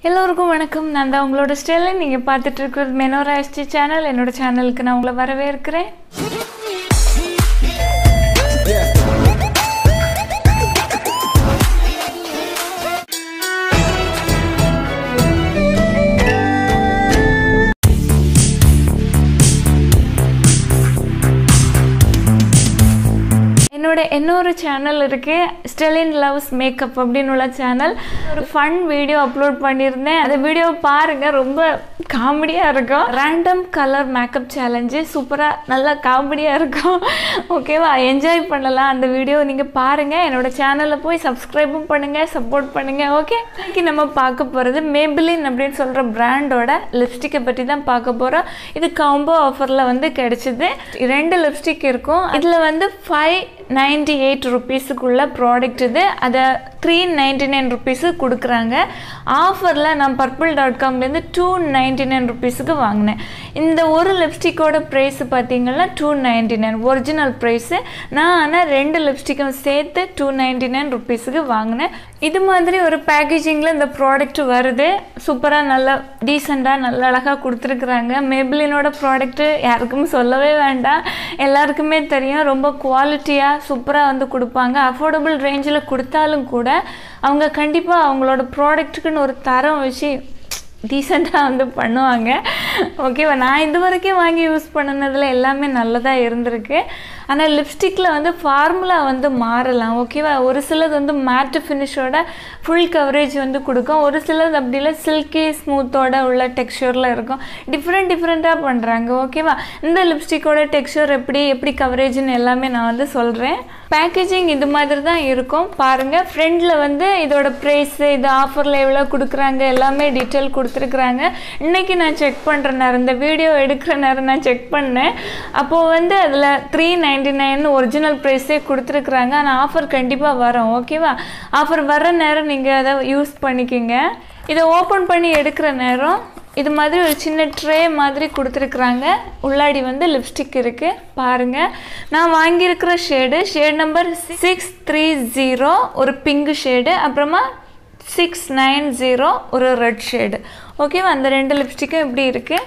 எல்லோருக்கும் வணக்கம் நான் தான் உங்களோட ஸ்டெல்லன் நீங்கள் பார்த்துட்டு இருக்கிறது மெனோரா எஸ்டி சேனல் என்னோட சேனலுக்கு நான் உங்களை வரவேற்கிறேன் என்னோட இன்னொரு சேனல் இருக்கு ஸ்டெலின் லவ்ஸ் மேக்கப் அப்படின்னு உள்ள சேனல் ஒரு ஃபன் வீடியோ அப்லோட் பண்ணியிருந்தேன் அந்த வீடியோ பாருங்க ரொம்ப காமெடியாக இருக்கும் ரேண்டம் கலர் மேக்கப் சேலஞ்சு சூப்பராக நல்லா காமெடியாக இருக்கும் ஓகேவா என்ஜாய் பண்ணலாம் அந்த வீடியோ நீங்கள் பாருங்கள் என்னோட சேனலில் போய் சப்ஸ்கிரைபும் பண்ணுங்கள் சப்போர்ட் பண்ணுங்கள் ஓகே இன்னைக்கு நம்ம பார்க்க போகிறது மேபிளின் அப்படின்னு சொல்கிற பிராண்டோட லிப்ஸ்டிக்கை பற்றி தான் பார்க்க போகிறோம் இது காம்போ ஆஃபரில் வந்து கிடைச்சிது ரெண்டு லிப்ஸ்டிக் இருக்கும் இதில் வந்து ஃபைவ் நைன்டி எயிட் ருபீஸுக்குள்ள ப்ராடக்ட் இது அதை த்ரீ நைன்டி நைன் ருபீஸு கொடுக்குறாங்க ஆஃபரில் நான் பர்பிள் டாட் காம்லேருந்து டூ நைன்டி நைன் ருபீஸுக்கு வாங்கினேன் இந்த ஒரு லிப்ஸ்டிக்கோட ப்ரைஸ் பார்த்தீங்கன்னா two ninety nine original price நான் ஆனால் ரெண்டு லிப்ஸ்டிக்கும் சேர்த்து டூ நைன்டி நைன் ருபீஸுக்கு வாங்கினேன் இது மாதிரி ஒரு பேக்கேஜிங்கில் இந்த ப்ராடக்ட் வருது சூப்பராக நல்லா டீசெண்டாக நல்லா அழகாக கொடுத்துருக்குறாங்க மேபிளினோட ப்ராடக்ட்டு யாருக்கும் சொல்லவே வேண்டாம் எல்லாருக்குமே தெரியும் ரொம்ப குவாலிட்டியாக சூப்பராக வந்து கொடுப்பாங்க அஃபோர்டபுள் ரேஞ்சில் கொடுத்தாலும் கூட அவங்க கண்டிப்பாக அவங்களோட ப்ராடக்ட்டுக்குன்னு ஒரு தரம் வச்சு டீசெண்டாக வந்து பண்ணுவாங்க ஓகேவா நான் இது வரைக்கும் வாங்கி யூஸ் பண்ணினதில் எல்லாமே நல்லதாக இருந்திருக்கு ஆனால் லிப்ஸ்டிக்கில் வந்து ஃபார்முலா வந்து மாறலாம் ஓகேவா ஒரு சிலது வந்து மேட்டு ஃபினிஷோட ஃபுல் கவரேஜ் வந்து கொடுக்கும் ஒரு சிலது அப்படி இல்லை சில்கி ஸ்மூத்தோட உள்ள டெக்ஸ்சரில் இருக்கும் டிஃப்ரெண்ட் டிஃப்ரெண்ட்டாக பண்ணுறாங்க ஓகேவா இந்த லிப்ஸ்டிக்கோட டெக்ஸ்சர் எப்படி எப்படி கவரேஜ்னு எல்லாமே நான் வந்து சொல்கிறேன் பேக்கேஜிங் இது மாதிரி தான் இருக்கும் பாருங்கள் ஃப்ரெண்டில் வந்து இதோட ப்ரைஸு இது ஆஃபரில் எவ்வளோ கொடுக்குறாங்க எல்லாமே டீட்டெயில் கொடுத்துருக்குறாங்க இன்றைக்கி நான் செக் பண்ணுற நேரம் இந்த வீடியோ எடுக்கிற நேரம் நான் செக் பண்ணேன் அப்போது வந்து அதில் த்ரீ நைன்டி நைன் ஒரிஜினல் ப்ரைஸே கொடுத்துருக்குறாங்க ஆனால் ஆஃபர் கண்டிப்பாக வரும் ஓகேவா ஆஃபர் வர்ற நேரம் நீங்கள் அதை யூஸ் பண்ணிக்கிங்க இதை ஓப்பன் பண்ணி எடுக்கிற நேரம் இது மாதிரி ஒரு சின்ன ட்ரே மாதிரி கொடுத்துருக்குறாங்க உள்ளாடி வந்து லிப்ஸ்டிக் இருக்குது பாருங்கள் நான் வாங்கியிருக்கிற shade shade number six three zero ஒரு பிங்க் ஷேடு அப்புறமா சிக்ஸ் நைன் ஜீரோ ஒரு ரெட் ஷேடு ஓகேவா அந்த ரெண்டு லிப்ஸ்டிக்கும் இப்படி இருக்குது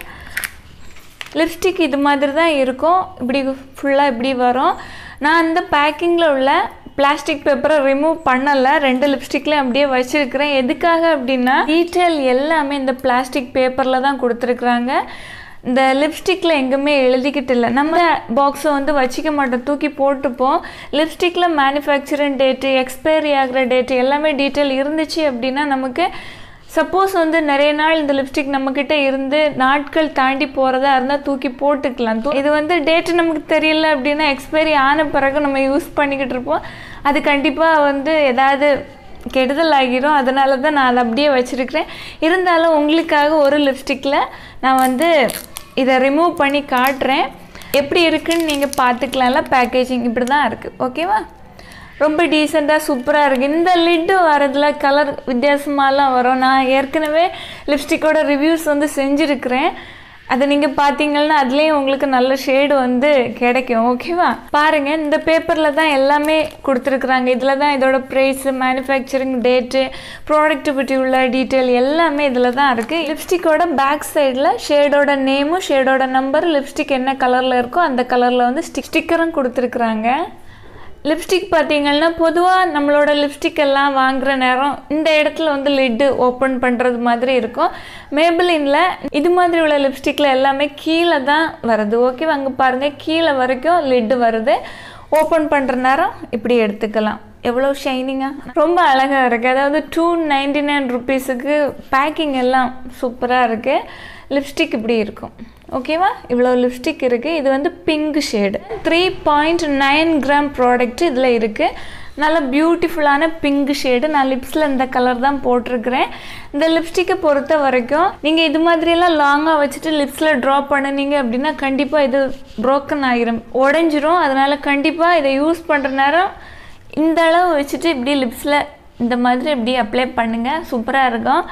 லிப்ஸ்டிக் இது மாதிரி தான் இருக்கும் இப்படி ஃபுல்லாக இப்படி வரும் நான் அந்த பேக்கிங்கில் உள்ள பிளாஸ்டிக் பேப்பரை ரிமூவ் பண்ணலை ரெண்டு லிப்ஸ்டிக்லையும் அப்படியே வச்சுருக்கிறேன் எதுக்காக அப்படின்னா டீட்டெயில் எல்லாமே இந்த பிளாஸ்டிக் பேப்பரில் தான் கொடுத்துருக்குறாங்க இந்த லிப்ஸ்டிக்கில் எங்கேயுமே எழுதிக்கிட்டு இல்லை நம்ம பாக்ஸை வந்து வச்சிக்க மாட்டோம் தூக்கி போட்டுப்போம் லிப்ஸ்டிக்கில் மேனுஃபேக்சரிங் டேட்டு எக்ஸ்பைரி ஆகிற டேட்டு எல்லாமே டீட்டெயில் இருந்துச்சு அப்படின்னா நமக்கு சப்போஸ் வந்து நிறைய நாள் இந்த லிப்ஸ்டிக் நம்மக்கிட்ட இருந்து நாட்கள் தாண்டி போகிறதா இருந்தால் தூக்கி போட்டுக்கலாம் இது வந்து டேட்டு நமக்கு தெரியல அப்படின்னா எக்ஸ்பைரி ஆன பிறகு நம்ம யூஸ் பண்ணிக்கிட்டு இருப்போம் அது கண்டிப்பாக வந்து ஏதாவது கெடுதல் ஆகிரும் அதனால தான் நான் அதை அப்படியே வச்சுருக்கிறேன் இருந்தாலும் உங்களுக்காக ஒரு லிப்ஸ்டிக்கில் நான் வந்து இதை ரிமூவ் பண்ணி காட்டுறேன் எப்படி இருக்குன்னு நீங்கள் பார்த்துக்கலாம்ல பேக்கேஜிங் இப்படி தான் இருக்குது ஓகேவா ரொம்ப டீசெண்டாக சூப்பராக இருக்குது இந்த லிட்டு வரதுல கலர் வித்தியாசமாலாம் வரும் நான் ஏற்கனவே லிப்ஸ்டிக்கோட ரிவ்யூஸ் வந்து செஞ்சுருக்கிறேன் அதை நீங்கள் பார்த்தீங்கன்னா அதுலேயும் உங்களுக்கு நல்ல ஷேடு வந்து கிடைக்கும் ஓகேவா பாருங்கள் இந்த பேப்பரில் தான் எல்லாமே கொடுத்துருக்குறாங்க இதில் தான் இதோட ப்ரைஸு மேனுஃபேக்சரிங் டேட்டு ப்ராடக்ட் பற்றி உள்ள டீட்டெயில் எல்லாமே இதில் தான் இருக்குது லிப்ஸ்டிக்கோட பேக் சைடில் ஷேடோட நேமும் ஷேடோட நம்பர் லிப்ஸ்டிக் என்ன கலரில் இருக்கோ அந்த கலரில் வந்து ஸ்டிக் ஸ்டிக்கரும் கொடுத்துருக்குறாங்க லிப்ஸ்டிக் பார்த்தீங்கன்னா பொதுவாக நம்மளோட லிப்ஸ்டிக் எல்லாம் வாங்குகிற நேரம் இந்த இடத்துல வந்து லிட்டு ஓப்பன் பண்ணுறது மாதிரி இருக்கும் மேபிளினில் இது மாதிரி உள்ள லிப்ஸ்டிக்கில் எல்லாமே கீழே தான் வருது ஓகே அங்கே பாருங்கள் கீழே வரைக்கும் லிட்டு வருது ஓப்பன் பண்ணுற நேரம் இப்படி எடுத்துக்கலாம் எவ்வளோ ஷைனிங்காக ரொம்ப அழகாக இருக்குது அதாவது டூ நைன்டி நைன் ருபீஸுக்கு பேக்கிங் எல்லாம் சூப்பராக இருக்குது லிப்ஸ்டிக் இப்படி இருக்கும் ஓகேவா இவ்வளோ லிப்ஸ்டிக் இருக்குது இது வந்து pink shade three point nine gram product இதில் இருக்குது நல்ல பியூட்டிஃபுல்லான பிங்க் ஷேடு நான் லிப்ஸில் இந்த கலர் தான் போட்டிருக்கிறேன் இந்த லிப்ஸ்டிக்கை பொறுத்த வரைக்கும் நீங்கள் இது மாதிரியெல்லாம் லாங்காக வச்சுட்டு லிப்ஸில் ட்ரா பண்ணினீங்க அப்படின்னா கண்டிப்பாக இது ப்ரோக்கன் ஆகிரும் உடஞ்சிரும் அதனால் கண்டிப்பாக இதை யூஸ் பண்ணுற நேரம் இந்த அளவு வச்சுட்டு இப்படி லிப்ஸில் இந்த மாதிரி இப்படி அப்ளை பண்ணுங்கள் சூப்பராக இருக்கும்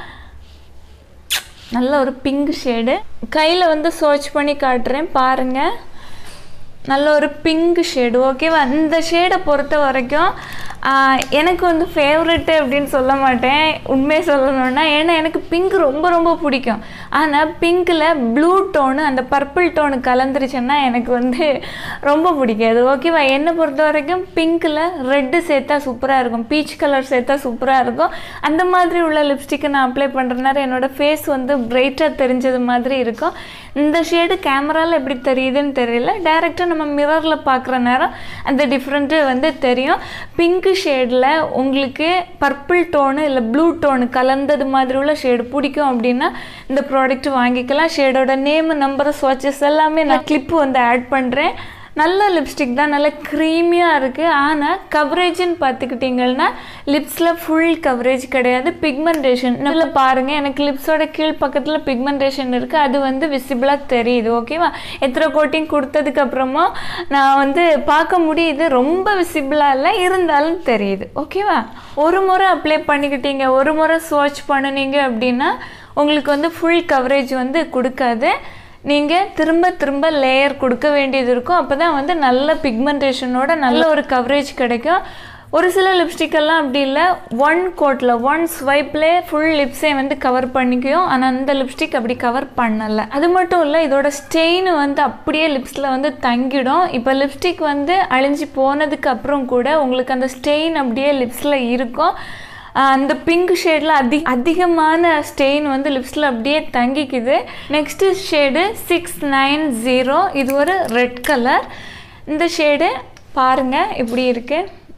நல்ல ஒரு பிங்க் ஷேடு கையில் வந்து சர்ச் பண்ணி காட்டுறேன் பாருங்கள் நல்ல ஒரு பிங்க் ஷேடு ஓகேவா இந்த ஷேடை பொறுத்த வரைக்கும் ஆஹ், எனக்கு வந்து ஃபேவரெட்டு அப்படின்னு சொல்ல மாட்டேன் உண்மையை சொல்லணும்னா ஏன்னா எனக்கு பிங்க் ரொம்ப ரொம்ப பிடிக்கும் ஆனால் பிங்க்கில் ப்ளூ டோனு அந்த பர்பிள் டோனு கலந்துருச்சுன்னா எனக்கு வந்து ரொம்ப பிடிக்காது ஓகேவா என்னை பொறுத்த வரைக்கும் பிங்க்கில் ரெட்டு சேர்த்தா சூப்பராக இருக்கும் பீச் கலர் சேர்த்தா சூப்பராக இருக்கும் அந்த மாதிரி உள்ள லிப்ஸ்டிக்கை நான் அப்ளை பண்ணுறதுனால என்னோட ஃபேஸ் வந்து பிரைட்டாக தெரிஞ்சது மாதிரி இருக்கும் இந்த ஷேடு கேமராவில் எப்படி தெரியுதுன்னு தெரியல டேரெக்டாக நம்ம மிரரில் பார்க்குற நேரம் அந்த டிஃப்ரெண்ட்டு வந்து தெரியும் பிங்க் ஷேடில் உங்களுக்கு பர்பிள் டோனு இல்லை ப்ளூ டோனு கலந்தது மாதிரி உள்ள ஷேடு பிடிக்கும் அப்படின்னா இந்த ப்ராடக்ட் வாங்கிக்கலாம் ஷேடோட நேமு நம்பர் ஸ்வாட்சஸ் எல்லாமே நான் கிளிப்பு வந்து ஆட் பண்ணுறேன் நல்ல லிப்ஸ்டிக் தான் நல்ல க்ரீமியாக இருக்குது ஆனால் கவரேஜ்னு பார்த்துக்கிட்டிங்கன்னா லிப்ஸில் ஃபுல் கவரேஜ் கிடையாது பிக்மெண்டேஷன் இதில் பாருங்கள் எனக்கு லிப்ஸோட கீழ் பக்கத்தில் பிக்மெண்டேஷன் இருக்குது அது வந்து விசிபிளாக தெரியுது ஓகேவா எத்தனை கோட்டிங் கொடுத்ததுக்கு அப்புறமா நான் வந்து பார்க்க முடியுது ரொம்ப விசிபிளாக இல்லை இருந்தாலும் தெரியுது ஓகேவா ஒரு முறை அப்ளை பண்ணிக்கிட்டீங்க ஒரு முறை ஸ்வாட்ச் பண்ணுனீங்க அப்படின்னா உங்களுக்கு வந்து ஃபுல் கவரேஜ் வந்து கொடுக்காது நீங்கள் திரும்ப திரும்ப லேயர் கொடுக்க வேண்டியது இருக்கும் அப்போ தான் வந்து நல்ல பிக்மெண்டேஷனோட நல்ல ஒரு கவரேஜ் கிடைக்கும் ஒரு சில லிப்ஸ்டிக் எல்லாம் அப்படி இல்லை ஒன் கோட்டில் ஒன் ஸ்வைப்லேயே ஃபுல் லிப்ஸே வந்து கவர் பண்ணிக்கும் ஆனால் அந்த லிப்ஸ்டிக் அப்படி கவர் பண்ணலை அது மட்டும் இல்லை இதோட ஸ்டெயின் வந்து அப்படியே லிப்ஸில் வந்து தங்கிடும் இப்போ லிப்ஸ்டிக் வந்து அழிஞ்சு போனதுக்கு அப்புறம் கூட உங்களுக்கு அந்த ஸ்டெயின் அப்படியே லிப்ஸில் இருக்கும் ஆஹ் அந்த பிங்க் ஷேடில் அதி அதிகமான ஸ்டெயின் வந்து லிப்ஸில் அப்படியே தங்கிக்குது next shade six nine zero இது ஒரு ரெட் கலர் இந்த ஷேடு பாருங்கள் இப்படி இருக்கு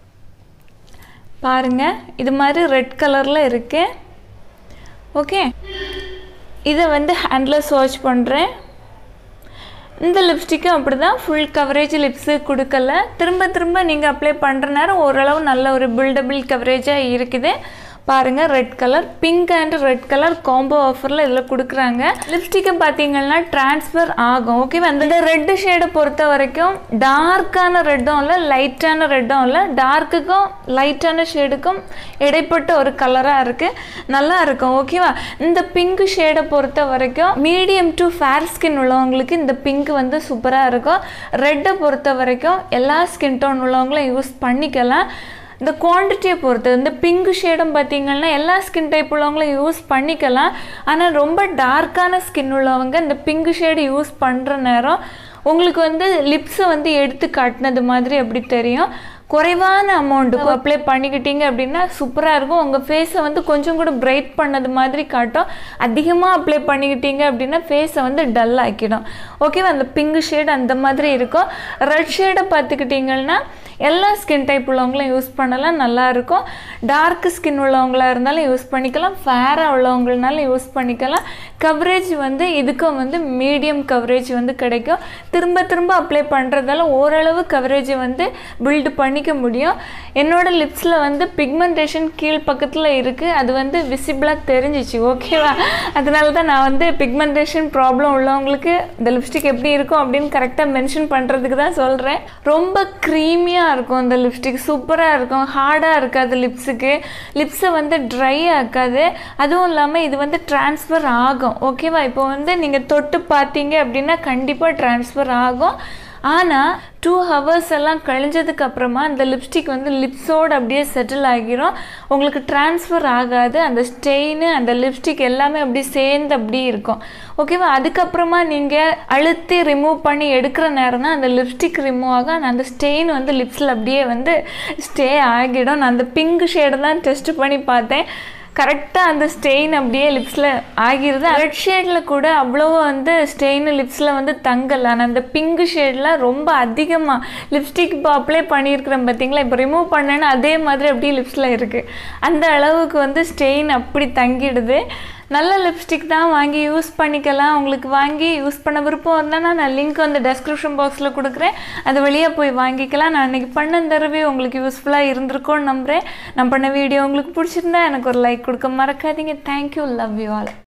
பாருங்கள் இது மாதிரி ரெட் கலரில் இருக்கு ஓகே இதை வந்து ஹேண்டில் சர்ச் பண்ணுறேன் இந்த லிப்ஸ்டிக்கும் அப்படி தான் ஃபுல் கவரேஜ் லிப்ஸு கொடுக்கல திரும்ப திரும்ப நீங்கள் அப்ளை பண்ணுற நேரம் ஓரளவு நல்ல ஒரு பில்டபிள் கவரேஜாக இருக்குது பாருங்கள் red colour pink and red colour combo ஆஃபரில் இதில் கொடுக்குறாங்க லிப்ஸ்டிக்கை பார்த்தீங்கன்னா ட்ரான்ஸ்ஃபர் ஆகும் ஓகேவா அந்த ரெட்டு ஷேடை பொறுத்த வரைக்கும் டார்க்கான ரெட்டும் இல்லை லைட்டான ரெட்டும் இல்லை டார்க்குக்கும் லைட்டான ஷேடுக்கும் இடைப்பட்ட ஒரு கலராக இருக்குது நல்லா இருக்கும் ஓகேவா இந்த பிங்க் ஷேடை பொறுத்த வரைக்கும் மீடியம் டு ஃபேர் ஸ்கின் உள்ளவங்களுக்கு இந்த பிங்க் வந்து சூப்பராக இருக்கும் ரெட்டை பொறுத்த வரைக்கும் எல்லா ஸ்கின் டோன் உள்ளவங்களும் யூஸ் பண்ணிக்கலாம் இந்த குவான்டிட்டியை பொறுத்து இந்த பிங்க் ஷேடும் பார்த்தீங்கன்னா எல்லா ஸ்கின் டைப் உள்ளவங்களும் யூஸ் பண்ணிக்கலாம் ஆனால் ரொம்ப டார்க்கான ஸ்கின் உள்ளவங்க இந்த பிங்க் ஷேடு யூஸ் பண்ணுற நேரம் உங்களுக்கு வந்து லிப்ஸை வந்து எடுத்து காட்டினது மாதிரி அப்படி தெரியும் குறைவான அமௌண்ட்டுக்கு அப்ளை பண்ணிக்கிட்டீங்க அப்படின்னா சூப்பராக இருக்கும் உங்கள் ஃபேஸை வந்து கொஞ்சம் கூட பிரைட் பண்ணது மாதிரி காட்டும் அதிகமாக அப்ளை பண்ணிக்கிட்டீங்க அப்படின்னா ஃபேஸை வந்து டல் ஆக்கிடும் ஓகேவா அந்த பிங்க் ஷேட் அந்த மாதிரி இருக்கும் ரெட் ஷேடை பார்த்துக்கிட்டிங்கன்னா எல்லா ஸ்கின் டைப் உள்ளவங்களும் யூஸ் பண்ணலாம் நல்லா இருக்கும் டார்க் ஸ்கின் உள்ளவங்களா இருந்தாலும் யூஸ் பண்ணிக்கலாம் ஃபேராக உள்ளவங்கனாலும் யூஸ் பண்ணிக்கலாம் கவரேஜ் வந்து இதுக்கும் வந்து மீடியம் கவரேஜ் வந்து கிடைக்கும் திரும்ப திரும்ப அப்ளை பண்ணுறதால ஓரளவு கவரேஜ் வந்து பில்டு பண்ணிக்க முடியும் என்னோட லிப்ஸில் வந்து பிக்மெண்டேஷன் கீழ் பக்கத்தில் இருக்குது அது வந்து விசிபிளாக தெரிஞ்சிச்சு ஓகேவா அதனால தான் நான் வந்து பிக்மெண்டேஷன் ப்ராப்ளம் உள்ளவங்களுக்கு இந்த லிப்ஸ்டிக் எப்படி இருக்கும் அப்படின்னு கரெக்டாக மென்ஷன் பண்ணுறதுக்கு தான் சொல்கிறேன் ரொம்ப க்ரீமியாக இருக்கும் இந்த லிப்ஸ்டிக் சூப்பராக இருக்கும் ஹார்டாக இருக்காது லிப்ஸுக்கு லிப்ஸை வந்து ட்ரை ஆக்காது அதுவும் இல்லாமல் இது வந்து ட்ரான்ஸ்ஃபர் ஆகும் ஓகேவா இப்போ வந்து நீங்கள் தொட்டு பார்த்தீங்க அப்படின்னா கண்டிப்பாக ட்ரான்ஸ்ஃபர் ஆகும் ஆனால் டூ ஹவர்ஸ் எல்லாம் கழிஞ்சதுக்கு அப்புறமா அந்த லிப்ஸ்டிக் வந்து லிப்ஸோடு அப்படியே செட்டில் ஆகிரும் உங்களுக்கு ட்ரான்ஸ்ஃபர் ஆகாது அந்த ஸ்டெயின் அந்த லிப்ஸ்டிக் எல்லாமே அப்படியே சேர்ந்து அப்படியே இருக்கும் ஓகேவா அதுக்கப்புறமா நீங்கள் அழுத்தி ரிமூவ் பண்ணி எடுக்கிற நேரம் தான் அந்த லிப்ஸ்டிக் ரிமூவ் ஆகும் ஆனால் அந்த ஸ்டெயின் வந்து லிப்ஸில் அப்படியே வந்து ஸ்டே ஆகிடும் நான் அந்த பிங்க் ஷேடை தான் டெஸ்ட் பண்ணி பார்த்தேன் கரெக்டாக அந்த ஸ்டெயின் அப்படியே லிப்ஸில் ஆகிருது ரெட் ஷேடில் கூட அவ்வளோ வந்து ஸ்டெயின் லிப்ஸில் வந்து தங்கலை ஆனால் அந்த பிங்க் ஷேடில் ரொம்ப அதிகமாக லிப்ஸ்டிக் இப்போ அப்ளை பண்ணியிருக்கிறேன் பார்த்தீங்களா இப்போ ரிமூவ் பண்ணேன்னா அதே மாதிரி அப்படியே லிப்ஸில் இருக்குது அந்த அளவுக்கு வந்து ஸ்டெயின் அப்படி தங்கிடுது நல்ல லிப்ஸ்டிக் தான் வாங்கி யூஸ் பண்ணிக்கலாம் உங்களுக்கு வாங்கி யூஸ் பண்ண விருப்பம் இருந்தால் நான் லிங்க் வந்து டெஸ்கிரிப்ஷன் பாக்ஸில் கொடுக்குறேன் அது வழியாக போய் வாங்கிக்கலாம் நான் அன்றைக்கி பண்ண இந்த ரிவ்யூ உங்களுக்கு யூஸ்ஃபுல்லாக இருந்திருக்கும்னு நம்புகிறேன் நான் பண்ண வீடியோ உங்களுக்கு பிடிச்சிருந்தா எனக்கு ஒரு லைக் கொடுக்க மறக்காதீங்க தேங்க்யூ லவ் யூ ஆல்